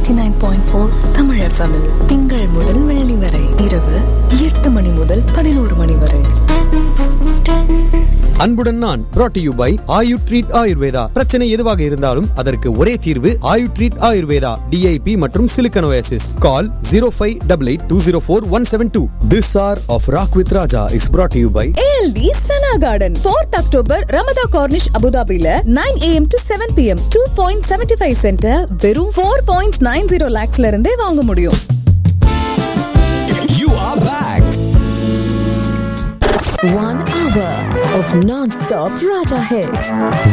Eighty nine point four Tamil எஃப்எம்மில் திங்கள் முதல் வெள்ளி வரை இரவு எட்டு மணி முதல் பதினோரு மணி வரை அன்புடன் நான் brought to you by Ayu treat Ayurveda பிரச்சனை எதுவாக இருந்தாலும் அதற்கு ஒரே தீர்வு ஆயு ட்ரீட் ஆயுர்வேதா டிஐபி மற்றும் சிலிக்கனோசிஸ் call zero five double eight two zero four one seven two this hour of rock with Raja is brought to you by ALT Sana garden fourth October Ramada corniche அபுதாபில nine AM to seven PM two point seventy five centre வெறும் four point nine zero லேக்ஸ்ல இருந்தே வாங்க முடியும் You are back. One hour of non-stop Raja hits.